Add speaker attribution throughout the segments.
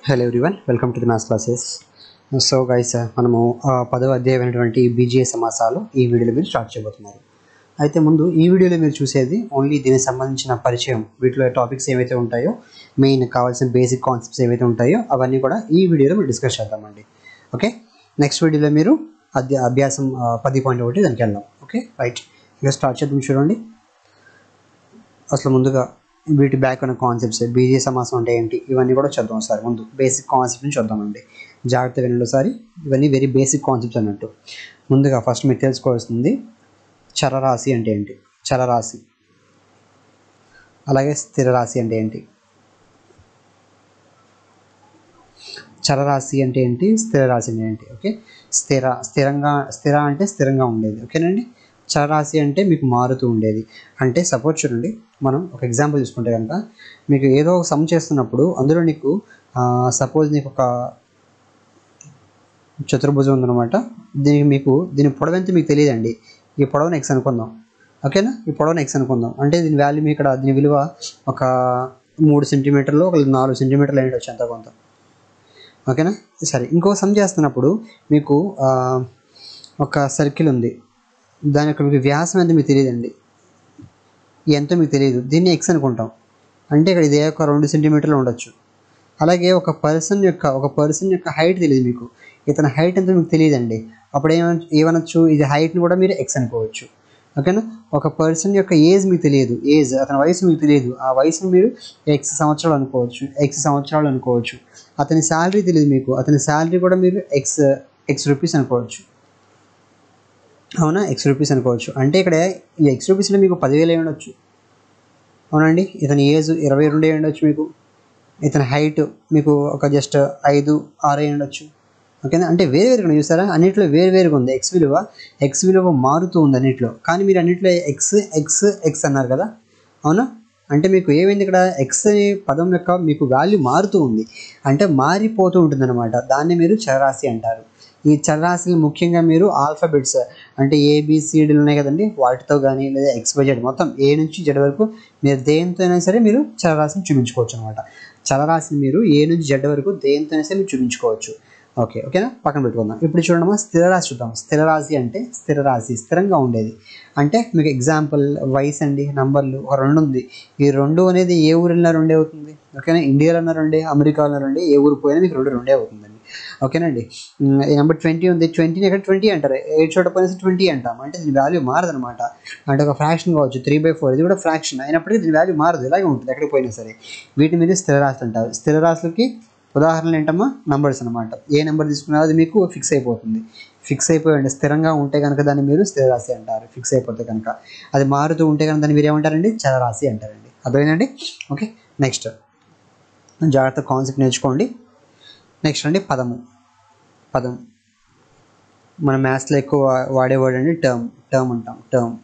Speaker 1: hello everyone welcome to the maths classes so guys మనము ఆ, పదవ అధ్యాయమైనటువంటి బీజీఏ సమాసాలు ఈ వీడియోలో మీరు స్టార్ట్ చేయబోతున్నారు అయితే ముందు ఈ వీడియోలో మీరు చూసేది ఓన్లీ దీనికి సంబంధించిన పరిచయం వీటిలో టాపిక్స్ ఏవైతే ఉంటాయో మెయిన్ కావాల్సిన బేసిక్ కాన్సెప్ట్స్ ఏవైతే ఉంటాయో అవన్నీ కూడా ఈ వీడియోలో మీరు డిస్కస్ చేద్దామండి ఓకే నెక్స్ట్ వీడియోలో మీరు అధ్య అభ్యాసం ఆ, పది పాయింట్ ఒకటి దానికి వెళ్దాం ఓకే రైట్ ఇక స్టార్ట్ చేద్దాం చూడండి అసలు ముందుగా వీటి బ్యాక్ ఉన్న కాన్సెప్ట్స్ బీజీ సమాసం అంటే ఏంటి ఇవన్నీ కూడా చూద్దాం ఒకసారి ముందు బేసిక్ కాన్సెప్ట్ నుంచి చూద్దామండి జాగ్రత్త వినండి ఒకసారి ఇవన్నీ వెరీ బేసిక్ కాన్సెప్ట్స్ అన్నట్టు ముందుగా ఫస్ట్ మీరు తెలుసుకోవాల్సింది చరరాశి అంటే ఏంటి చరరాశి అలాగే స్థిర రాశి అంటే ఏంటి చరరాశి అంటే ఏంటి స్థిర రాశి అంటే ఏంటి ఓకే స్థిర స్థిరంగా స్థిర అంటే స్థిరంగా ఉండేది ఓకేనండి చరరాశి అంటే మీకు మారుతూ ఉండేది అంటే సపోజ్ చూడండి మనం ఒక ఎగ్జాంపుల్ తీసుకుంటే కనుక మీకు ఏదో ఒక సమ్ చేస్తున్నప్పుడు అందులో నీకు సపోజ్ నీకు ఒక చతుర్భుజం ఉందన్నమాట దీనికి మీకు దీని పొడవు ఎంత మీకు తెలియదండి ఈ పొడవును ఎక్స్ అనుకుందాం ఓకేనా ఈ పొడవును ఎక్స్ అనుకుందాం అంటే దీని వాల్యూ మీ ఇక్కడ దీని విలువ ఒక మూడు సెంటీమీటర్లు ఒక నాలుగు సెంటీమీటర్లు అయ్యి వచ్చి అంత కొంత ఓకేనా సరే ఇంకో సమ్ చేస్తున్నప్పుడు మీకు ఆ, ఒక సర్కిల్ ఉంది దాని యొక్క మీకు వ్యాసం ఎంత మీకు తెలియదండి ఎంతో మీకు తెలియదు దీన్ని ఎక్స్ అనుకుంటాం అంటే ఇక్కడ ఇదే ఒక రెండు సెంటీమీటర్లు ఉండొచ్చు అలాగే ఒక పర్సన్ యొక్క ఒక పర్సన్ యొక్క హైట్ తెలియదు మీకు ఇతని హైట్ ఎంత మీకు తెలియదండి అప్పుడు ఏమ ఏమనొచ్చు ఇది హైట్ని కూడా మీరు ఎక్స్ అనుకోవచ్చు ఓకేనా ఒక పర్సన్ యొక్క ఏజ్ మీకు తెలియదు ఏజ్ అతని వయసు మీకు తెలియదు ఆ వయసును మీరు ఎక్స్ సంవత్సరాలు అనుకోవచ్చు ఎక్స్ సంవత్సరాలు అనుకోవచ్చు అతని శాలరీ తెలియదు మీకు అతని శాలరీ కూడా మీరు ఎక్స్ ఎక్స్ రూపీస్ అనుకోవచ్చు అవునా ఎక్స్ రూపీస్ అనుకోవచ్చు అంటే ఇక్కడ ఈ ఎక్స్ రూపీస్లో మీకు పదివేలు అయి ఉండొచ్చు అవునండి ఇతని ఏజ్ ఇరవై రెండు అయి ఉండొచ్చు మీకు ఇతని హైట్ మీకు ఒక జస్ట్ ఐదు ఆరు అయి ఉండొచ్చు ఓకేనా అంటే వేరు వేరుగా చూసారా అన్నింటిలో వేరు వేరుగా ఉంది ఎక్స్ విలువ ఎక్స్ విలువ మారుతూ ఉంది అన్నింటిలో కానీ మీరు అన్నింటిలో ఎక్స్ ఎక్స్ ఎక్స్ అన్నారు కదా అవునా అంటే మీకు ఏమైంది ఇక్కడ ఎక్స్ అనే పదం యొక్క మీకు వాల్యూ మారుతూ ఉంది అంటే మారిపోతూ ఉంటుంది అనమాట దాన్ని మీరు చరరాశి అంటారు ఈ చరరాశులు ముఖ్యంగా మీరు ఆల్ఫాబెట్స్ అంటే ఏబిసిడీలు ఉన్నాయి కదండి వాటితో కానీ లేదా ఎక్స్ బై జెడ్ మొత్తం ఏ నుంచి జెడ్ వరకు మీరు దేనితో అయినా సరే మీరు చరరాశిని చూపించుకోవచ్చు అనమాట చరరాశిని మీరు ఏ నుంచి జెడ్ వరకు దేనితో అయినా సరే మీరు చూపించుకోవచ్చు ఓకే ఓకేనా పక్కన పెట్టుకుందాం ఇప్పుడు చూడమ్మా స్థిర రాశి చూద్దాం స్థిర రాశి అంటే స్థిర రాశి స్థిరంగా ఉండేది అంటే మీకు ఎగ్జాంపుల్ వయసు అండి నంబర్లు ఒక రెండు ఉంది ఈ రెండు అనేది ఏ ఊరు వెళ్ళినా రెండే అవుతుంది ఓకేనా ఇండియాలో ఉన్న రెండే అమెరికాలో ఉన్న రెండే ఏ ఊరు పోయినా మీకు రెండు రెండే అవుతుందండి ఓకేనండి ఉమ్, ఈ నెంబర్ ట్వంటీ ఉంది ట్వంటీని ఎక్కడ ట్వంటీ అంటారు ఏ చోట పోయినా ట్వంటీ అంటాం అంటే దీని వాల్యూ మారదనమాట అంటే ఒక ఫ్రాక్షన్ కావచ్చు త్రీ బై ఫోర్ ఇది కూడా ఫ్రాక్షన్ అయినప్పటికీ దీని వాల్యూ మారదు ఇలాగే ఉంటుంది ఎక్కడికి పోయినా సరే వీటిని మీరు స్థిర రాశులు అంటారు స్థిర రాశులకి ఉదాహరణలు ఏంటమ్మా నంబర్స్ అనమాట ఏ నెంబర్ తీసుకున్నా అది మీకు ఫిక్స్ అయిపోతుంది ఫిక్స్ అయిపోయండి స్థిరంగా ఉంటే కనుక దాన్ని మీరు స్థిర రాశి అంటారు ఫిక్స్ అయిపోతే కనుక అది మారుతూ ఉంటే కనుక దాన్ని మీరు ఏమంటారండి చరరాశి అంటారండి అర్థమైందండి ఓకే నెక్స్ట్ జాగ్రత్త కాన్సెప్ట్ నేర్చుకోండి నెక్స్ట్ అండి పదము పదం మన మ్యాథ్స్లో ఎక్కువ వాడే వర్డ్ అండి టర్మ్ టర్మ్ అంటాం టర్మ్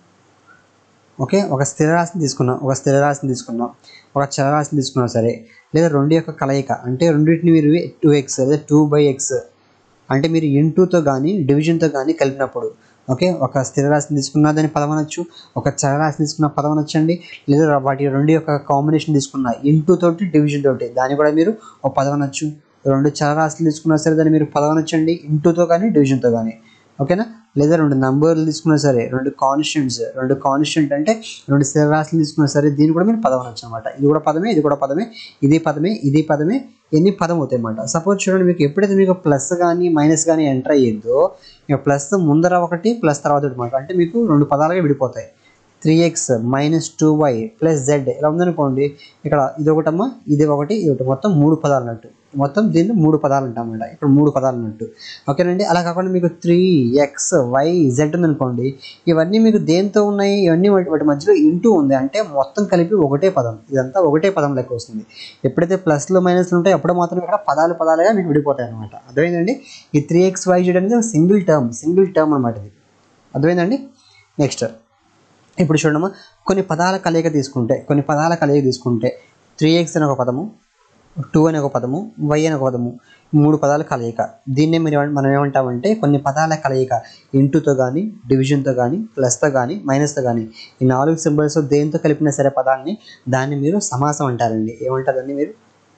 Speaker 1: ఓకే ఒక స్థిర రాశిని తీసుకున్నాం ఒక స్థిర రాశిని తీసుకున్నాం ఒక చరరాశిని తీసుకున్నాం సరే లేదా రెండు యొక్క కలయిక అంటే రెండింటిని మీరు టూ ఎక్స్ లేదా టూ బై ఎక్స్ అంటే మీరు ఇంటూతో కానీ డివిజన్తో కానీ కలిపినప్పుడు ఓకే ఒక స్థిర రాశిని తీసుకున్న దాన్ని పదం అనొచ్చు ఒక చరరాశిని తీసుకున్న పదం అనొచ్చండి లేదా వాటి రెండు యొక్క కాంబినేషన్ తీసుకున్న ఇంటూ తోటి డివిజన్ తోటి దాన్ని కూడా మీరు ఒక పదం అనొచ్చు రెండు చరరాశులు తీసుకున్నా సరే దాన్ని మీరు పదం అనొచ్చండి ఇంటూతో కానీ డివిజన్తో కానీ ఓకేనా లేదా రెండు నంబర్లు తీసుకున్నా సరే రెండు కాన్స్టెంట్స్ రెండు కాన్స్టెంట్ అంటే రెండు స్థిర రాశులు తీసుకున్నా సరే దీన్ని కూడా మీరు పదం అనొచ్చు అనమాట ఇది కూడా పదమే ఇది కూడా పదమే ఇది పదమే ఇది పదమే ఎన్ని పదం అవుతాయి అన్నమాట సపోజ్ చూడండి మీకు ఎప్పుడైతే మీకు ప్లస్ కానీ మైనస్ కానీ ఎంటర్ అయ్యిందో ఇక ప్లస్ ముందర ఒకటి ప్లస్ తర్వాత ఒకటి అనమాట అంటే మీకు రెండు పదాలుగా విడిపోతాయి three x minus two y plus z ఇలా ఉందనుకోండి ఇక్కడ ఇది ఒకటమ్మా ఇది ఒకటి ఇది ఒకటి మొత్తం మూడు పదాలు అన్నట్టు మొత్తం దీన్ని మూడు పదాలు అంటామన్నమాట ఇప్పుడు మూడు పదాలు అన్నట్టు ఓకేనండి అలా కాకుండా మీకు త్రీ ఎక్స్ వై జెడ్ ఉందనుకోండి ఇవన్నీ మీకు దేంతో ఉన్నాయి ఇవన్నీ వాటి వాటి మధ్యలో ఇంటూ ఉంది అంటే మొత్తం కలిపి ఒకటే పదం ఇదంతా ఒకటే పదం లెక్క వస్తుంది ఎప్పుడైతే ప్లస్లు మైనస్లు ఉంటాయో అప్పుడు మాత్రం ఇక్కడ పదాలు పదాలుగా మీకు విడిపోతాయి అనమాట అర్థమైందండి ఈ త్రీ ఎక్స్ వై జెడ్ అనేది సింగిల్ టర్మ్ సింగిల్ టర్మ్ అనమాట ఇది అర్థమైందండి నెక్స్ట్ ఇప్పుడు చూడమ్మా కొన్ని పదాల కలయిక తీసుకుంటే కొన్ని పదాల కలయిక తీసుకుంటే త్రీ ఎక్స్ అనే ఒక పదము టూ అనే ఒక పదము వై అనే ఒక పదము మూడు పదాల కలయిక దీన్నే మీరు ఏమ- మనం ఏమంటామంటే కొన్ని పదాల కలయిక ఇంటూతో కానీ డివిజన్తో కానీ ప్లస్తో కానీ మైనస్తో కానీ ఈ నాలుగు సింబల్స్ దేంతో కలిపినా సరే పదాన్ని దాన్ని మీరు సమాసం అంటారండి ఏమంటారండి మీరు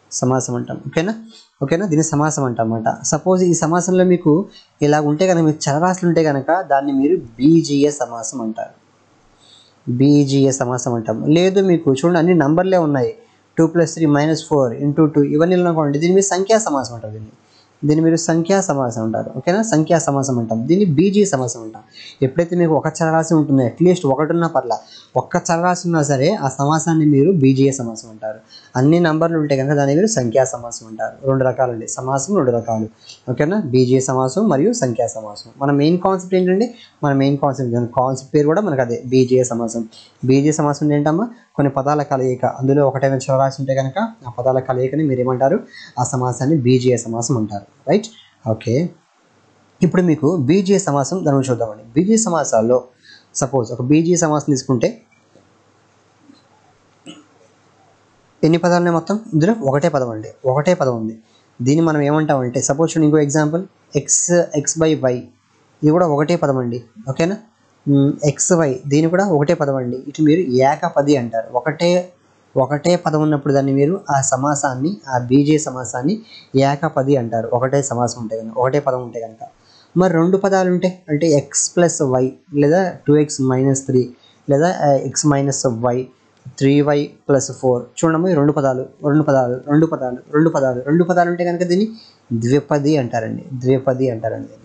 Speaker 1: సమాసం అంటాం ఓకేనా ఓకేనా దీన్ని సమాసం అంటాం అన్నమాట సపోజ్ ఈ సమాసంలో మీకు ఇలా ఉంటే కనుక మీకు చలరాశులు ఉంటే కనుక దాన్ని మీరు బీజీఏ సమాసం అంటారు బీజీఏ సమాసం అంటాం లేదు మీకు చూడండి అన్ని నంబర్లే ఉన్నాయి two plus three minus four into two ఇవన్నీ అనుకోండి దీన్ని మీరు సంఖ్యా సమాసం అంటారు దీన్ని దీన్ని మీరు సంఖ్యా సమాసం అంటారు ఓకేనా సంఖ్యా సమాసం అంటాం దీన్ని బీజీ సమాసం అంటాం ఎప్పుడైతే మీకు ఒక చలరాశి ఉంటుందో అట్లీస్ట్ ఒకటి ఉన్నా పర్లా ఒక్క చలరాశి ఉన్నా సరే ఆ సమాసాన్ని మీరు బీజీఏ సమాసం అంటారు అన్ని నంబర్లు ఉంటే కనుక దాన్ని మీరు సంఖ్యా సమాసం అంటారు రెండు రకాలు అండి సమాసం రెండు రకాలు ఓకేనా బీజీఏ సమాసం మరియు సంఖ్యా సమాసం మన మెయిన్ కాన్సెప్ట్ ఏంటండి మన మెయిన్ కాన్సెప్ట్ కాన్సెప్ట్ పేరు కూడా మనకు అదే బీజీఏ సమాసం బీజీఏ సమాసం ఏంటమ్మా కొన్ని పదాల కలయిక అందులో ఒకటైన చలరాశి ఉంటే కనుక ఆ పదాల కలయికని మీరు ఏమంటారు ఆ సమాసాన్ని బీజీఏ సమాసం అంటారు రైట్ ఓకే ఇప్పుడు మీకు బీజీఏ సమాసం దాని చూద్దామండి బీజీఏ సమాసాల్లో సపోజ్ ఒక బీజీఏ సమాసం తీసుకుంటే ఎన్ని పదాలు ఉన్నాయి మొత్తం ఇందులో ఒకటే పదం అండి ఒకటే పదం ఉంది దీన్ని మనం ఏమంటామంటే సపోజ్ చూడండి ఇంకో example x x by y ఇది కూడా ఒకటే పదం అండి ఓకేనా ఎక్స్ వై దీని కూడా ఒకటే పదం అండి ఇటు మీరు ఏకపది అంటారు ఒకటే ఒకటే పదం ఉన్నప్పుడు దాన్ని మీరు ఆ సమాసాన్ని ఆ బీజే సమాసాన్ని ఏకపది అంటారు ఒకటే సమాసం ఉంటే కనుక ఒకటే పదం ఉంటే కనుక మరి రెండు పదాలు ఉంటే అంటే ఎక్స్ ప్లస్ వై లేదా టూ ఎక్స్ మైనస్ త్రీ లేదా x minus y three y plus four చూడమ్మా ఈ రెండు పదాలు రెండు పదాలు రెండు పదాలు రెండు పదాలు రెండు పదాలు ఉంటే కనుక దీన్ని ద్విపది అంటారండి ద్విపది అంటారండి దీన్ని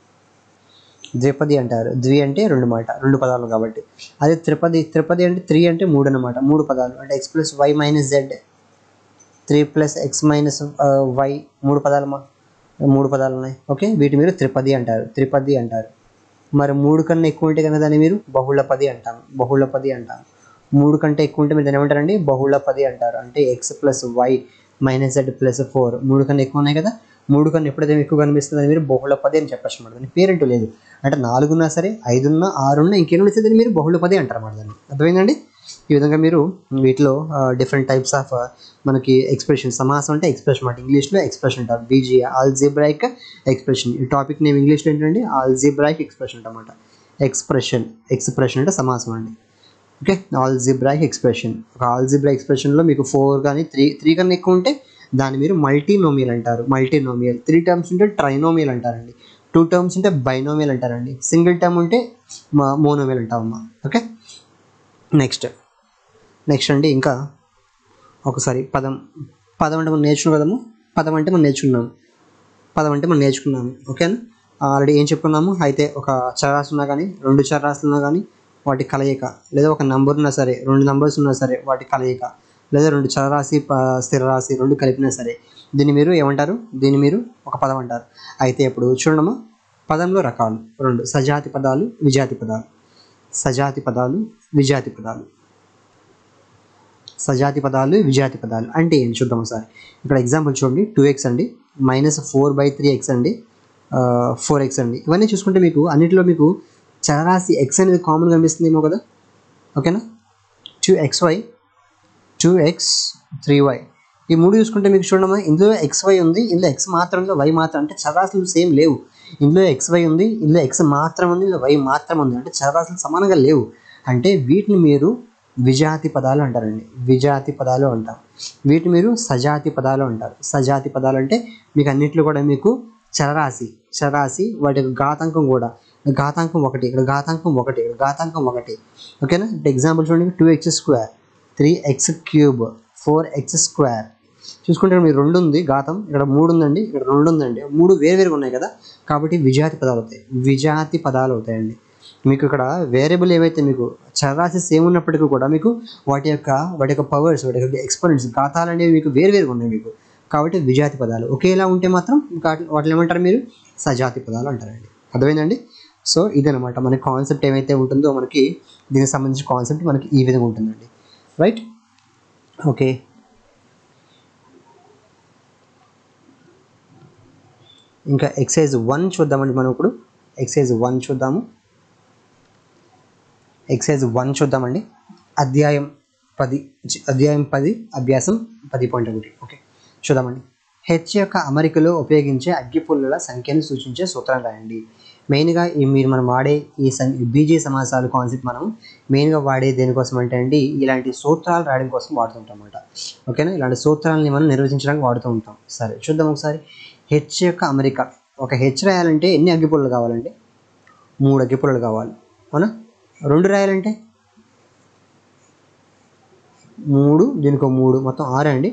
Speaker 1: ద్విపది అంటారు ద్వి అంటే రెండు మాట రెండు పదాలు కాబట్టి అదే త్రిపది త్రిపది అంటే త్రీ అంటే మూడు అనమాట మూడు పదాలు అంటే x plus y minus z three plus x minus y మూడు పదాలు మా మూడు పదాలు ఉన్నాయి ఓకే వీటి మీరు త్రిపది అంటారు త్రిపది అంటారు మరి మూడు కన్నా ఎక్కువ ఉంటే కనుక దాన్ని మీరు బహుళపది అంటాం బహుళపది అంటాం మూడు కంటే ఎక్కువ ఉంటే మీరు దాన్ని ఏమంటారండి బహుళపది అంటారు అంటే x plus y minus z plus four మూడు కన్నా ఎక్కువ ఉన్నాయి కదా మూడు కన్నా ఎప్పుడైతే ఎక్కువ కనిపిస్తుంది అది మీరు బహుళపది అని చెప్పచ్చు అనమాట దాని పేరెంట్ లేదు అంటే నాలుగున్నా సరే ఐదున్నా ఆరున్నా ఇంకేమైనా ఇస్తే దాన్ని మీరు బహుళపది అంటారు అన్నమాట దాన్ని అర్థమైందండి ఈ విధంగా మీరు వీటిలో డిఫరెంట్ టైప్స్ ఆఫ్ మనకి ఎక్స్ప్రెషన్ సమాసం అంటే ఎక్స్ప్రెషన్ అనమాట ఇంగ్లీష్లో ఎక్స్ప్రెషన్ అంటారు బీజీ ఆల్జిబ్రాయిక్ ఎక్స్ప్రెషన్ ఈ టాపిక్ నేమ్ ఇంగ్లీష్లో ఏంటంటే ఆల్జిబ్రాయిక్ ఎక్స్ప్రెషన్ అనమాట ఎక్స్ప్రెషన్ ఎక్స్ప్రెషన్ అంటే సమాసం అండి ఓకే ఆల్జిబ్రాయిక్ ఎక్స్ప్రెషన్ ఒక ఆల్జిబ్రా ఎక్స్ప్రెషన్లో మీకు ఫోర్ కానీ త్రీ త్రీ కన్నా ఎక్కువ ఉంటే దాన్ని మీరు మల్టీనోమియల్ అంటారు మల్టీనోమియల్ త్రీ టర్మ్స్ ఉంటే ట్రైనోమియల్ అంటారండి టూ టర్మ్స్ ఉంటే బైనోమియల్ అంటారండి సింగిల్ టర్మ్ ఉంటే మోనోమియల్ అంటామమ్మా ఓకే నెక్స్ట్ నెక్స్ట్ అండి ఇంకా ఒకసారి పదం పదం అంటే మనం నేర్చుకున్నాం కదము పదం అంటే మనం నేర్చుకున్నాము పదం అంటే మనం నేర్చుకున్నాము ఓకేనా ఆల్రెడీ ఏం చెప్పుకున్నాము అయితే ఒక చరాసు ఉన్నా కానీ రెండు చరాసులు ఉన్నా కానీ వాటి కలయిక లేదా ఒక నంబర్ ఉన్నా సరే రెండు నంబర్స్ ఉన్నా సరే వాటి కలయిక లేదా రెండు చరరాశి ప- స్థిరరాశి రెండు కలిపినా సరే దీన్ని మీరు ఏమంటారు దీన్ని మీరు ఒక పదం అంటారు అయితే ఇప్పుడు చూడమ్మా పదంలో రకాలు రెండు సజాతి పదాలు విజాతి పదాలు సజాతి పదాలు విజాతి పదాలు సజాతి పదాలు విజాతి పదాలు అంటే ఏం చూద్దాం ఒకసారి ఇక్కడ ఎగ్జాంపుల్ చూడండి టూ ఎక్స్ అండి minus four by three x అండి ఫోర్ ఎక్స్ అండి ఇవన్నీ చూసుకుంటే మీకు అన్నిటిలో మీకు చరరాశి ఎక్స్ అనేది కామన్ కనిపిస్తుందేమో కదా ఓకేనా two x y two x three y ఈ మూడు చూసుకుంటే మీకు చూడమ్మా ఇందులో ఎక్స్ వై ఉంది ఇందులో ఎక్స్ మాత్రం ఉంది వై మాత్రం అంటే చరరాశులు సేమ్ లేవు ఇందులో ఎక్స్ వై ఉంది ఇందులో ఎక్స్ మాత్రం ఉంది ఇందులో వై మాత్రం ఉంది అంటే చరరాశులు సమానంగా లేవు అంటే వీటిని మీరు విజాతి పదాలు అంటారండి విజాతి పదాలు అంటాం వీటిని మీరు సజాతి పదాలు అంటారు సజాతి పదాలు అంటే మీకు అన్నిట్లో కూడా మీకు చరరాశి చరరాశి వాటి యొక్క ఘాతాంకం కూడా ఘాతాంకం ఒకటి ఇక్కడ ఘాతాంకం ఒకటి ఇక్కడ ఘాతాంకం ఒకటి ఓకేనా అంటే ఎగ్జాంపుల్ చూడండి two x square three x cube four x square చూసుకుంటే మీరు రెండు ఉంది ఘాతం ఇక్కడ మూడు ఉందండి ఇక్కడ రెండు ఉందండి మూడు వేరువేరుగా ఉన్నాయి కదా కాబట్టి విజాతి పదాలు అవుతాయి విజాతి పదాలు అవుతాయండి మీకు ఇక్కడ వేరియబుల్ ఏవైతే మీకు చరరాశి సేమ్ ఉన్నప్పటికీ కూడా మీకు వాటి యొక్క వాటి యొక్క పవర్స్ వాటి యొక్క ఎక్స్పరెన్స్ ఘాతాలు అనేవి మీకు వేరువేరుగా ఉన్నాయి మీకు కాబట్టి విజాతి పదాలు ఒకేలా ఉంటే మాత్రం వాటి వాటిని ఏమంటారు మీరు సజాతి పదాలు అంటారండి అర్థమైందండి సో ఇదనమాట మన కాన్సెప్ట్ ఏమైతే ఉంటుందో మనకి దీనికి సంబంధించిన కాన్సెప్ట్ మనకి ఈ విధంగా ఉంటుందండి రైట్ ఓకే ఇంకా ఎక్సైజ్ వన్ చూద్దామండి మనం ఇప్పుడు ఎక్సైజ్ వన్ చూద్దాము ఎక్సైజ్ వన్ చూద్దామండి అధ్యాయం పది చి- అధ్యాయం పది అభ్యాసం పది పాయింట్ ఒకటి ఓకే చూద్దామండి హెచ్ యొక్క అమరికలో ఉపయోగించే అగ్గిపుల్లల సంఖ్యను సూచించే సూత్రం రాయండి మెయిన్గా ఈ మీరు మనం వాడే ఈ సం బీజీ సమాసాలు కాన్సెప్ట్ మనం మెయిన్గా వాడే దేనికోసం అంటే అండి ఇలాంటి సూత్రాలు రాయడం కోసం వాడుతుంటాం అన్నమాట ఓకేనా ఇలాంటి సూత్రాలని మనం నిర్వచించడానికి వాడుతూ ఉంటాం సరే చూద్దాం ఒకసారి హెచ్ యొక్క అమెరికా ఒక హెచ్ రాయాలంటే ఎన్ని అగ్గిపుల్లలు కావాలండి మూడు అగ్గిపుల్లలు కావాలి అవునా రెండు రాయాలంటే మూడు దీనికి ఒక మూడు మొత్తం ఆరు అండి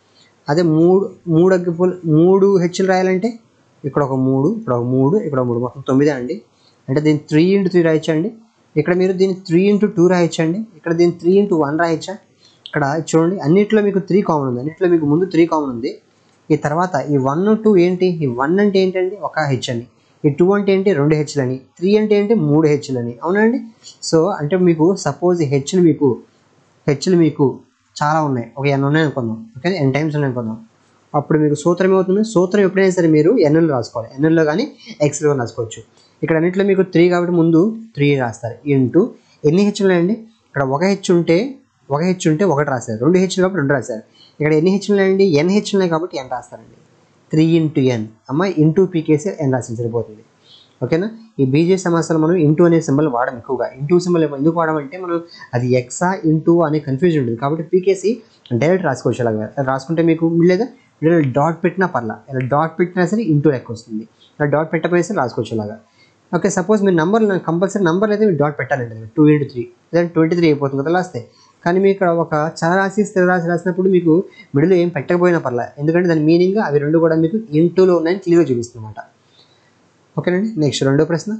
Speaker 1: అదే మూడు మూడు అగ్గిపుల్ల మూడు హెచ్లు రాయాలంటే ఇక్కడ ఒక మూడు ఇక్కడ ఒక మూడు ఇక్కడ ఒక మూడు మొత్తం తొమ్మిదే అండి అంటే దీన్ని త్రీ ఇంటూ త్రీ రాయొచ్చండి ఇక్కడ మీరు దీన్ని త్రీ ఇంటూ టూ రాయొచ్చండి ఇక్కడ దీన్ని త్రీ ఇంటూ వన్ రాయొచ్చా ఇక్కడ చూడండి అన్నిట్లో మీకు త్రీ కామన్ ఉంది అన్నిట్లో మీకు ముందు త్రీ కామన్ ఉంది ఈ తర్వాత ఈ వన్ టూ ఏంటి ఈ వన్ అంటే ఏంటండి ఒక హెచ్ అని ఈ టూ అంటే ఏంటి రెండు హెచ్లని త్రీ అంటే ఏంటి మూడు హెచ్లని అవునండి సో అంటే మీకు సపోజ్ హెచ్లు మీకు హెచ్లు మీకు చాలా ఉన్నాయి ఒక ఎన్ ఉన్నాయి అనుకుందాం ఓకే ఎన్ టైమ్స్ ఉన్నాయి అనుకుందాం అప్పుడు మీకు సూత్రం ఏమవుతుంది సూత్రం ఎప్పుడైనా సరే మీరు ఎన్ఎల్లో రాసుకోవాలి ఎన్ఎల్లో కానీ ఎక్స్లో కానీ రాసుకోవచ్చు ఇక్కడ అన్నింటిలో మీకు త్రీ కాబట్టి ముందు త్రీ రాస్తారు ఇంటూ ఎన్ని హెచ్లు ఉన్నాయండి ఇక్కడ ఒక హెచ్ ఉంటే ఒక హెచ్ ఉంటే ఒకటి రాశారు రెండు హెచ్లు కాబట్టి రెండు రాశారు ఇక్కడ ఎన్ని హెచ్లు ఉన్నాయండి ఎన్ హెచ్లు ఉన్నాయి కాబట్టి ఎన్ రాస్తారండి త్రీ ఇంటూ ఎన్ అమ్మ ఇంటూ పీకేసి ఎన్ రాసి సరిపోతుంది ఓకేనా ఈ బీజే సమస్యలు మనం ఇంటూ అనే సింబల్ వాడడం ఎక్కువగా ఇంటూ సింబల్ ఎందుకు వాడమంటే మనం అది ఎక్సా ఇంటూ అనే కన్ఫ్యూజన్ ఉంటుంది కాబట్టి పీకేసి డైరెక్ట్ రాసుకోవచ్చు అలాగా రాసుకుంటే మీకు లేదా ఇలా డాట్ పెట్టినా పర్లా ఇలా డాట్ పెట్టినా సరే ఇంటూ లెక్క వస్తుంది ఇలా డాట్ పెట్టకపోయినా సరే రాసుకోవచ్చు అలాగా ఓకే సపోజ్ మీరు నంబర్ కంపల్సరీ నంబర్ అయితే మీరు డాట్ పెట్టాలండి టూ ఇంటూ త్రీ లేదంటే ట్వంటీ త్రీ అయిపోతుంది కదా లాస్తే కానీ మీకు ఇక్కడ ఒక చలరాశి స్థిరరాశి రాసినప్పుడు మీకు మిడిల్ ఏం పెట్టకపోయినా పర్లే ఎందుకంటే దాని మీనింగ్ అవి రెండు కూడా మీకు ఇంటూలో ఉన్నాయని క్లియర్గా చూపిస్తుంది అనమాట ఓకేనండి నెక్స్ట్ రెండో ప్రశ్న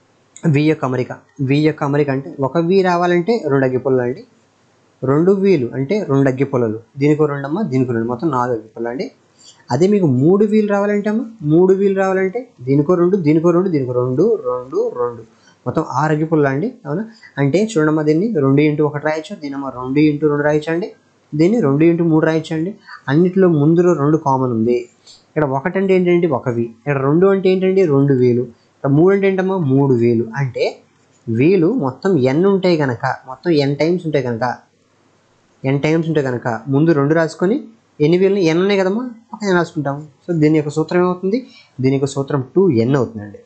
Speaker 1: వి యొక్క అమరిక వి యొక్క అమరిక అంటే ఒక వి రావాలంటే రెండు అగ్గి పుల్లలు అండి రెండు వీలు అంటే రెండు అగ్గి పుల్లలు దీనికి రెండు అమ్మ దీనికి రెండు మొత్తం నాలుగు అగ్గి పుల్లలు అండి అదే మీకు మూడు వీలు రావాలంటే అమ్మ మూడు వీలు రావాలంటే దీనికో రెండు దీనికో రెండు దీనికో రెండు రెండు రెండు మొత్తం ఆరు అగ్గి పుల్లలు అండి అవునా అంటే చూడమ్మా దీన్ని రెండు ఇంటూ ఒకటి రాయొచ్చు దీనమ్మ రెండు ఇంటూ రెండు రాయొచ్చు అండి దీన్ని రెండు ఇంటూ మూడు రాయొచ్చు అండి అన్నిటిలో ముందులో రెండు కామన్ ఉంది ఇక్కడ ఒకటి అంటే ఏంటంటే ఒకవి ఇక్కడ రెండు అంటే ఏంటంటే రెండు వేలు ఇక్కడ మూడు అంటే ఏంటమ్మా మూడు వేలు అంటే వేలు మొత్తం ఎన్ ఉంటాయి కనుక మొత్తం ఎన్ టైమ్స్ ఉంటాయి కనుక ఎన్ టైమ్స్ ఉంటాయి కనుక ముందు రెండు రాసుకొని ఎన్ని వేలు ఎన్ ఉన్నాయి కదమ్మా ఒక ఎన్ రాసుకుంటాము సో దీని యొక్క సూత్రం ఏమవుతుంది దీని యొక్క సూత్రం టూ ఎన్ అవుతుందండి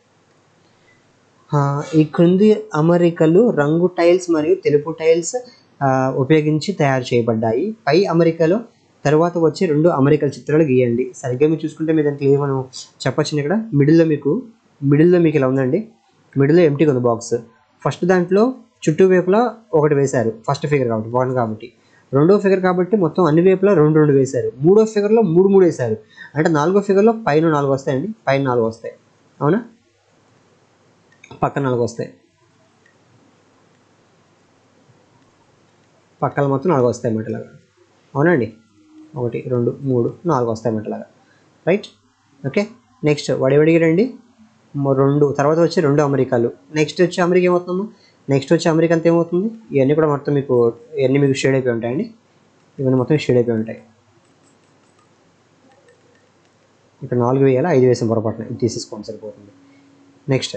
Speaker 1: ఆ, ఈ క్రింది అమరికలు రంగు టైల్స్ మరియు తెలుపు టైల్స్ ఆ, ఉపయోగించి తయారు చేయబడ్డాయి పై అమరికలో తర్వాత వచ్చే రెండు అమరికల చిత్రాలు గీయండి సరిగ్గా మీరు చూసుకుంటే మీరు దానికి ఏం మనం చెప్పొచ్చు ఇక్కడ మిడిల్లో మీకు మిడిల్లో మీకు ఇలా ఉందండి మిడిల్లో ఎంటీ ఉంది బాక్స్ ఫస్ట్ దాంట్లో చుట్టూ వైపులా ఒకటి వేశారు ఫస్ట్ ఫిగర్ కాబట్టి వన్ కాబట్టి రెండో ఫిగర్ కాబట్టి మొత్తం అన్ని వైపులా రెండు రెండు వేశారు మూడో ఫిగర్లో మూడు మూడు వేశారు అంటే నాలుగో ఫిగర్లో పైన నాలుగు వస్తాయండి పైన నాలుగు వస్తాయి అవునా పక్కన నాలుగు వస్తాయి పక్కన మొత్తం నాలుగు వస్తాయి అన్నమాట ఇలాగా అవునండి ఒకటి రెండు మూడు నాలుగు వస్తాయి అన్నమాట ఇలాగా రైట్ ఓకే నెక్స్ట్ వడివడిగిరండి రెండు తర్వాత వచ్చి రెండు అమెరికాలు నెక్స్ట్ వచ్చి అమెరికా ఏమవుతుందమ్మా నెక్స్ట్ వచ్చి అమెరికా అంతా ఏమవుతుంది ఇవన్నీ కూడా మొత్తం మీకు ఇవన్నీ మీకు షేడ్ అయిపోయి ఉంటాయండి ఇవన్నీ మొత్తం షేడ్ అయిపోయి ఉంటాయి ఇక్కడ నాలుగు వేయాలి ఐదు వేసిన పొరపాటున ఇది తీసేసుకోండి సరిపోతుంది నెక్స్ట్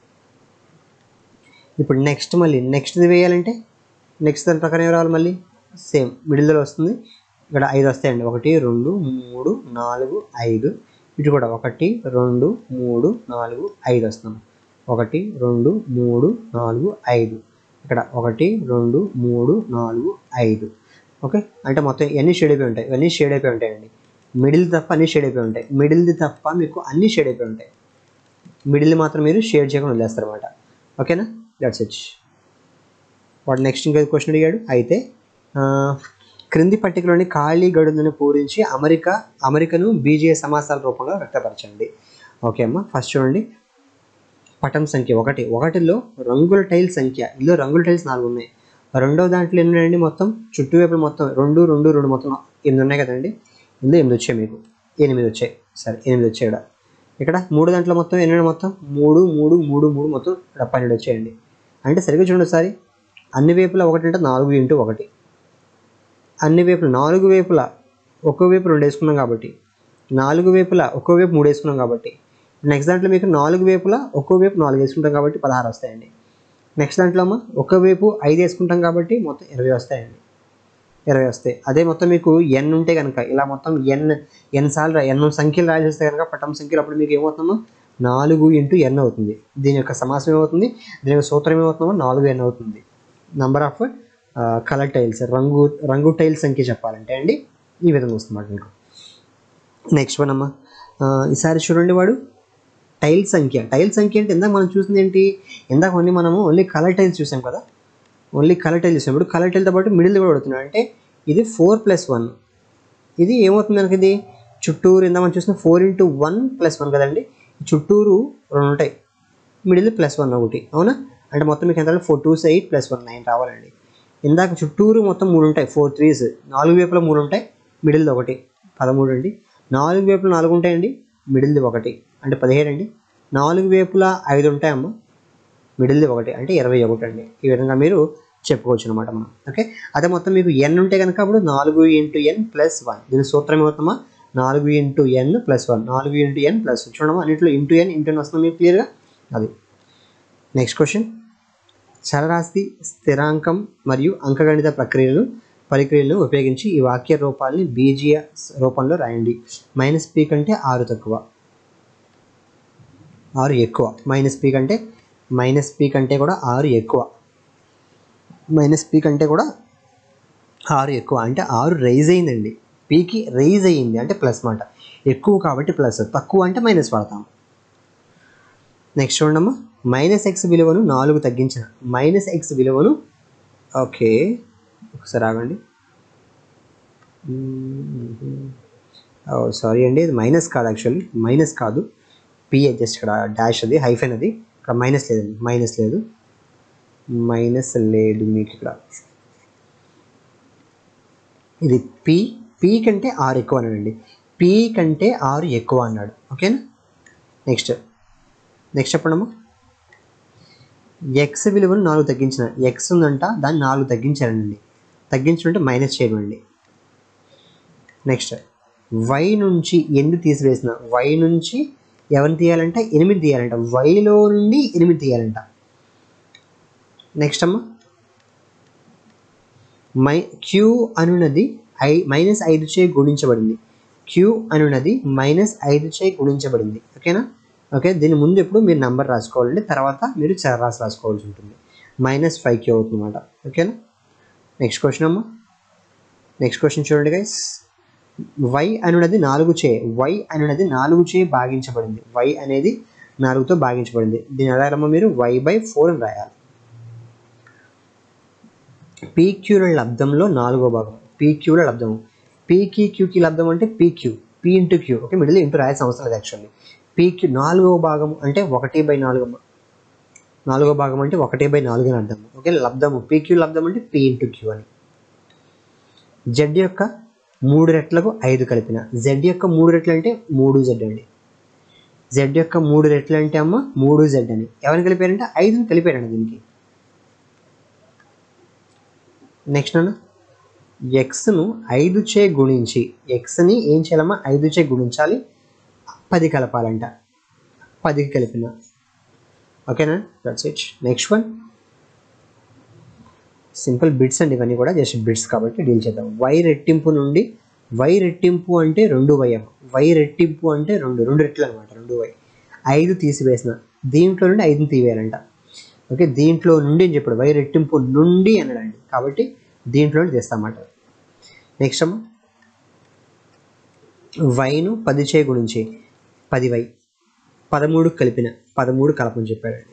Speaker 1: ఇప్పుడు నెక్స్ట్ మళ్ళీ నెక్స్ట్ది వేయాలంటే నెక్స్ట్ దాని ప్రకారం ఏం రావాలి మళ్ళీ సేమ్ మిడిల్లో వస్తుంది ఇక్కడ ఐదు వస్తాయండి ఒకటి రెండు మూడు నాలుగు ఐదు ఇటు కూడా ఒకటి రెండు మూడు నాలుగు ఐదు వస్తుంది ఒకటి రెండు మూడు నాలుగు ఐదు ఇక్కడ ఒకటి రెండు మూడు నాలుగు ఐదు ఓకే అంటే మొత్తం ఇవన్నీ షేడ్ అయిపోయి ఉంటాయి ఇవన్నీ షేడ్ అయిపోయి ఉంటాయండి మిడిల్ తప్ప అన్నీ షేడ్ అయిపోయి ఉంటాయి మిడిల్ది తప్ప మీకు అన్నీ షేడ్ అయిపోయి ఉంటాయి మిడిల్ మాత్రం మీరు షేడ్ చేయకుండా వదిలేస్తారు అనమాట ఓకేనా దట్స్ ఇట్ వాడు నెక్స్ట్ ఇంకా క్వశ్చన్ అడిగాడు అయితే ఆ, క్రింది పట్టికలోని ఖాళీ గడులను పూరించి అమెరికా అమెరికను బీజీఏ సమాసాల రూపంలో వ్యక్తపరచండి ఓకే అమ్మ ఫస్ట్ చూడండి పటం సంఖ్య ఒకటి ఒకటిలో రంగుల టైల్ సంఖ్య ఇందులో రంగుల టైల్స్ నాలుగు ఉన్నాయి రెండో దాంట్లో ఎన్ని ఉన్నాయండి మొత్తం చుట్టువైపులు మొత్తం రెండు రెండు రెండు మొత్తం ఎనిమిది ఉన్నాయి కదండి ఇందులో ఎనిమిది వచ్చాయి మీకు ఎనిమిది వచ్చాయి సరే ఎనిమిది వచ్చాయి ఇక్కడ ఇక్కడ మూడు దాంట్లో మొత్తం ఎన్ని ఉన్నాయి మొత్తం మూడు మూడు మూడు మూడు మొత్తం ఇక్కడ పన్నెండు వచ్చాయండి అంటే సరిగ్గా చూడండి ఒకసారి అన్ని వైపులా ఒకటి అంటే నాలుగు ఇంటూ ఒకటి అన్ని వైపులా నాలుగు వైపులా ఒక్కో వైపు రెండు వేసుకున్నాం కాబట్టి నాలుగు వైపులా ఒక్కో వైపు మూడు వేసుకున్నాం కాబట్టి నెక్స్ట్ దాంట్లో మీకు నాలుగు వైపులా ఒక్కో వైపు నాలుగు వేసుకుంటాం కాబట్టి పదహారు వస్తాయండి నెక్స్ట్ దాంట్లో అమ్మ ఒక్క వైపు ఐదు వేసుకుంటాం కాబట్టి మొత్తం ఇరవై వస్తాయండి ఇరవై వస్తాయి అదే మొత్తం మీకు ఎన్ ఉంటే కనుక ఇలా మొత్తం ఎన్ ఎన్ సార్లు ఎన్ సంఖ్యలు రాసేస్తే కనుక పటం సంఖ్యలు అప్పుడు మీకు ఏమవుతుందో నాలుగు ఇంటూ ఎన్ అవుతుంది దీని యొక్క సమాసం ఏమవుతుంది దీని యొక్క సూత్రం ఏమవుతుందో నాలుగు ఎన్ అవుతుంది నంబర్ ఆఫ్ కలర్ టైల్స్ రంగు రంగు టైల్ సంఖ్య చెప్పాలంటే అండి ఈ విధంగా వస్తుంది మీకు నెక్స్ట్ వన్ అమ్మా ఆ, ఈసారి చూడండి వాడు టైల్ సంఖ్య టైల్ సంఖ్య అంటే ఇందాక మనం చూసింది ఏంటి ఇందాక ఓన్లీ మనము ఓన్లీ కలర్ టైల్స్ చూసాం కదా ఓన్లీ కలర్ టైల్ చూసాం ఇప్పుడు కలర్ టైల్తో పాటు మిడిల్ కూడా పడుతున్నాడు అంటే ఇది ఫోర్ ప్లస్ వన్ ఇది ఏమవుతుంది మనకి ఇది చుట్టూరు ఇందా మనం చూసిన four into one plus one కదండి చుట్టూరు రెండు ఉంటాయి మిడిల్ ప్లస్ వన్ ఒకటి అవునా అంటే మొత్తం మీకు ఎంత four twos eight plus one nine రావాలండి ఇందాక చుట్టూరు మొత్తం మూడు ఉంటాయి ఫోర్ త్రీస్ నాలుగు వైపులా మూడు ఉంటాయి మిడిల్ది ఒకటి పదమూడు అండి నాలుగు వైపులా నాలుగు ఉంటాయండి మిడిల్ది ఒకటి అంటే పదిహేడు అండి నాలుగు వైపులా ఐదు ఉంటాయమ్మ మిడిల్ది ఒకటి అంటే ఇరవై ఒకటి అండి ఈ విధంగా మీరు చెప్పుకోవచ్చు అనమాట మనం ఓకే అదే మొత్తం మీకు ఎన్ ఉంటే కనుక అప్పుడు నాలుగు ఇంటూ ఎన్ ప్లస్ వన్ దీని సూత్రం ఏమవుతామా నాలుగు ఇంటూ ఎన్ ప్లస్ వన్ నాలుగు ఇంటూ ఎన్ ప్లస్ చూడమా అన్నింటిలో ఇంటూ ఎన్ ఇంటూ ఎన్ వస్తుంది మీకు క్లియర్గా అది నెక్స్ట్ క్వశ్చన్ చలరాశి స్థిరాంకం మరియు అంకగణిత ప్రక్రియలను పరిక్రియలను ఉపయోగించి ఈ వాక్య రూపాలని బీజీయ రూపంలో రాయండి మైనస్ పీ కంటే ఆరు తక్కువ ఆరు ఎక్కువ మైనస్ పీ కంటే మైనస్ పీ కంటే కూడా ఆరు ఎక్కువ మైనస్ పీ కంటే కూడా ఆరు ఎక్కువ అంటే ఆరు రైజ్ అయిందండి పీకి రైజ్ అయ్యింది అంటే ప్లస్ మాట ఎక్కువ కాబట్టి ప్లస్ తక్కువ అంటే మైనస్ వాడతాం నెక్స్ట్ చూడమ్మా మైనస్ ఎక్స్ విలువను నాలుగు తగ్గించిన మైనస్ ఎక్స్ విలువను ఓకే ఒకసారి ఆగండి సారీ అండి ఇది మైనస్ కాదు యాక్చువల్లీ మైనస్ కాదు పిఏ జస్ట్ ఇక్కడ డాష్ అది హైఫెన్ అది ఇక్కడ మైనస్ లేదండి మైనస్ లేదు మైనస్ లేదు మీకు ఇక్కడ ఇది పి పి కంటే ఆరు ఎక్కువ అన్నాడండి పి కంటే ఆరు ఎక్కువ అన్నాడు ఓకేనా నెక్స్ట్ నెక్స్ట్ చెప్పండమ్మా ఎక్స్ విలువను నాలుగు తగ్గించిన ఎక్స్ ఉందంట దాన్ని నాలుగు తగ్గించారండి తగ్గించడం అంటే మైనస్ చేయడం అండి నెక్స్ట్ వై నుంచి ఎనిమిది తీసివేసిన వై నుంచి ఎవరిని తీయాలంట ఎనిమిది తీయాలంట వైలో నుండి ఎనిమిది తీయాలంట నెక్స్ట్ అమ్మా మై క్యూ అనున్నది ఐ మైనస్ ఐదు చే గుణించబడింది క్యూ అనున్నది మైనస్ ఐదు చే గుణించబడింది ఓకేనా ఓకే దీని ముందు ఎప్పుడు మీరు నంబర్ రాసుకోవాలండి తర్వాత మీరు చరరాశి రాసుకోవాల్సి ఉంటుంది మైనస్ ఫైవ్ క్యూ అవుతుంది అనమాట ఓకేనా నెక్స్ట్ క్వశ్చన్ అమ్మా నెక్స్ట్ క్వశ్చన్ చూడండి గైస్ వై అనున్నది నాలుగు చే వై అనున్నది నాలుగు చే భాగించబడింది వై అనేది నాలుగుతో భాగించబడింది దీని ఆధారంగా మీరు వై బై ఫోర్ అని రాయాలి పీక్యూల లబ్దంలో నాలుగో భాగం పీక్యూల లబ్దము పీకి క్యూకి లబ్దం అంటే PQ P into Q okay middle into రాయాల్సిన అవసరం లేదు యాక్చువల్లీ పీక్యూ నాలుగో భాగం అంటే ఒకటి బై నాలుగు నాలుగో భాగం అంటే ఒకటి బై నాలుగు అని అర్థం ఓకే లబ్దము పీక్యూ లబ్దం అంటే పీ ఇంటూ క్యూ అని జెడ్ యొక్క మూడు రెట్లకు ఐదు కలిపిన జెడ్ యొక్క మూడు రెట్లు అంటే మూడు జెడ్ అండి జెడ్ యొక్క మూడు రెట్లు అంటే అమ్మ మూడు జెడ్ అని ఎవరిని కలిపారంటే ఐదుని కలిపారండి దీనికి నెక్స్ట్ అన్న ఎక్స్ను ఐదు చే గుణించి ఎక్స్ని ఏం చేయాలమ్మా ఐదు చే గుణించాలి పది కలపాలంట పదికి కలిపిన ఓకేనా that's it next one simple bits అండి ఇవన్నీ కూడా జస్ట్ బిట్స్ కాబట్టి డీల్ చేద్దాం వై రెట్టింపు నుండి వై రెట్టింపు అంటే రెండు వై అమ్మ వై రెట్టింపు అంటే రెండు రెండు రెట్లు అనమాట రెండు వై ఐదు తీసివేసిన దీంట్లో నుండి ఐదుని తీవేయాలంట ఓకే దీంట్లో నుండి అని చెప్పాడు వై రెట్టింపు నుండి అన్నాడండి కాబట్టి దీంట్లో నుండి తీస్తామాట నెక్స్ట్ అమ్మ వైను పది చే గురించి పది వై పదమూడు కలిపిన పదమూడు కలపని చెప్పాడండి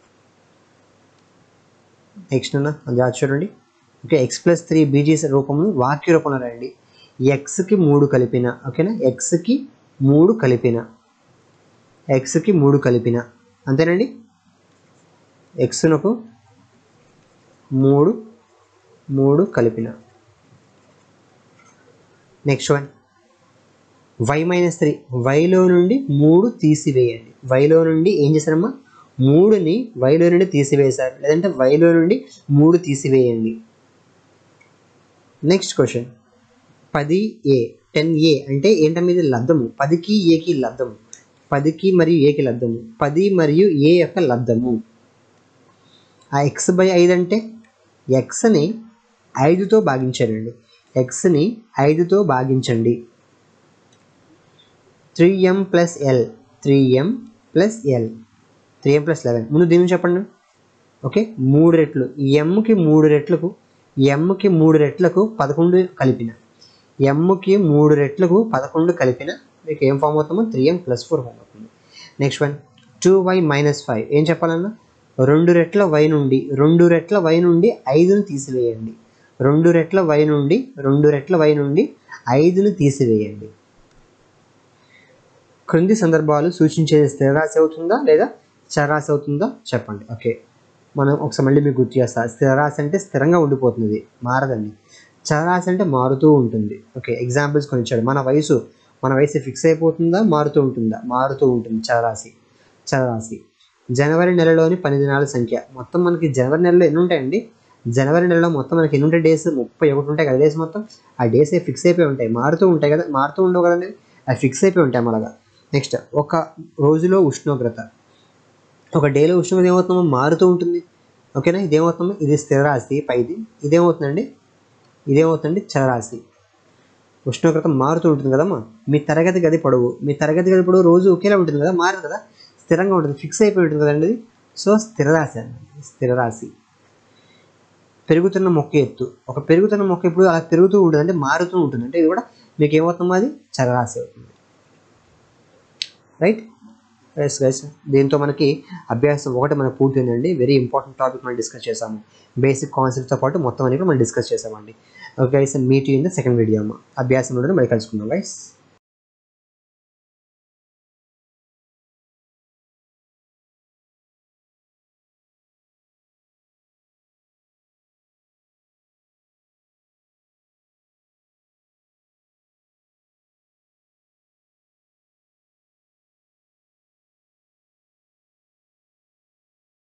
Speaker 1: నెక్స్ట్ అన్న అది అది చూడండి ఓకే ఎక్స్ ప్లస్ త్రీ బీజీ రూపంలో వాక్య రూపంలో రండి ఎక్స్కి మూడు కలిపిన ఓకేనా ఎక్స్కి మూడు కలిపిన ఎక్స్కి మూడు కలిపిన అంతేనండి ఎక్స్నకు మూడు మూడు కలిపిన next one Y minus three వైలో నుండి మూడు తీసివేయండి వైలో నుండి ఏం చేశారమ్మా మూడుని వైలో నుండి తీసివేశారు లేదంటే వైలో నుండి మూడు తీసివేయండి నెక్స్ట్ క్వశ్చన్ పది ఏ టెన్ ఏ అంటే ఏంటంటే ఇది లబ్ధము పదికి ఏకి లబ్ధము పదికి మరియు ఏకి లబ్ధము పది మరియు ఏ యొక్క లబ్ధము ఆ ఎక్స్ బై ఐదు అంటే ఎక్స్ని ఐదుతో భాగించారండి ఎక్స్ని ఐదుతో భాగించండి three M plus L three M plus L three M plus eleven ముందు దీని చెప్పండి ఓకే మూడు రెట్లు ఎమ్కి మూడు రెట్లకు ఎమ్కి మూడు రెట్లకు పదకొండు కలిపిన ఎమ్కి మూడు రెట్లకు పదకొండు కలిపిన మీకు ఏం ఫామ్ అవుతుందో three M plus four form అవుతుంది next one two Y minus five ఏం చెప్పాలన్నా రెండు రెట్ల వై నుండి రెండు రెట్ల వై నుండి ఐదును తీసివేయండి రెండు రెట్ల వై నుండి రెండు రెట్ల వై నుండి ఐదును తీసివేయండి క్రింది సందర్భాలు సూచించేది స్థిరరాశి అవుతుందా లేదా చరాశి అవుతుందా చెప్పండి ఓకే మనం ఒకసారి మళ్ళీ మీకు గుర్తు చేస్తా స్థిరరాశి అంటే స్థిరంగా ఉండిపోతుంది మారదండి చరాశి అంటే మారుతూ ఉంటుంది ఓకే ఎగ్జాంపుల్స్ కొన్ని ఇచ్చాడు మన వయసు మన వయసు ఫిక్స్ అయిపోతుందా మారుతూ ఉంటుందా మారుతూ ఉంటుంది చరాశి చరాశి జనవరి నెలలోని పని దినాల సంఖ్య మొత్తం మనకి జనవరి నెలలో ఎన్ని ఉంటాయండి జనవరి నెలలో మొత్తం మనకి ఎన్ని ఉంటాయి డేస్ ముప్పై ఒకటి ఉంటాయి కదా డేస్ మొత్తం ఆ డేస్ ఫిక్స్ అయిపోయి ఉంటాయి మారుతూ ఉంటాయి కదా మారుతూ ఉండవు కదండి అవి ఫిక్స్ అయిపోయి ఉంటాయి మనగా నెక్స్ట్ ఒక రోజులో ఉష్ణోగ్రత ఒక డేలో ఉష్ణోగ్రత ఏమవుతుందో మారుతూ ఉంటుంది ఓకేనా ఇదేమవుతుందో ఇది స్థిరరాశి పైది ఇదేమవుతుందండి ఇదేమవుతుందండి చరాశి ఉష్ణోగ్రత మారుతూ ఉంటుంది కదమ్మా మీ తరగతి గది పొడవు మీ తరగతి గది పొడవు రోజు ఒకేలా ఉంటుంది కదా మారదు కదా స్థిరంగా ఉంటుంది ఫిక్స్ అయిపోయి ఉంటుంది కదండి ఇది సో స్థిరరాశి అండి స్థిరరాశి పెరుగుతున్న మొక్క ఎత్తు ఒక పెరుగుతున్న మొక్క ఎప్పుడు అలా పెరుగుతూ ఉంటుంది అంటే మారుతూ ఉంటుంది అంటే ఇది కూడా మీకు ఏమవుతుందో అది చరరాశి అవుతుంది రైట్ ఎస్ గైస్ దీంతో మనకి అభ్యాసం ఒకటి మనకు పూర్తయిందండి వెరీ ఇంపార్టెంట్ టాపిక్ మనం డిస్కస్ చేసాము బేసిక్ కాన్సెప్ట్తో పాటు మొత్తం అన్ని కూడా మనం డిస్కస్ చేసామండి guys meet in the second video అమ్మ అభ్యాసంలో మళ్ళీ కలుసుకుందాం గైస్